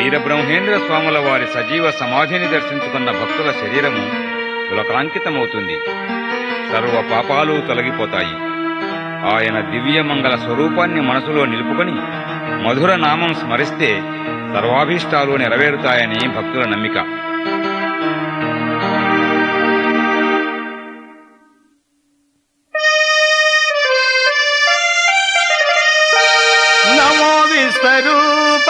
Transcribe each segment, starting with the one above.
వీరబ్రహ్మేంద్ర స్వాముల వారి సజీవ సమాధిని దర్శించుకున్న భక్తుల శరీరము పులకాంకితమవుతుంది సర్వ పాపాలు తొలగిపోతాయి ఆయన దివ్యమంగళ స్వరూపాన్ని మనసులో నిలుపుకొని మధుర నామం స్మరిస్తే సర్వాభీష్టాలు నెరవేరుతాయని భక్తుల నమ్మిక నమో విశ్వరూప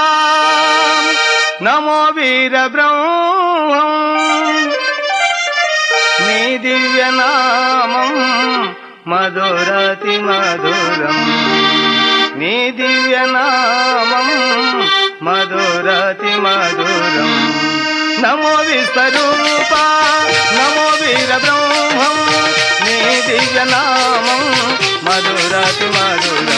నమో వీర బ్రహ్మం నీ దివ్య నామం మధురతి మధురం నీ దివ్య నామం మధురతి మధురం నమో విశ్వరూప నమో వీర బ్రహ్మం నీ దివ్య నామం మధురతి మధురం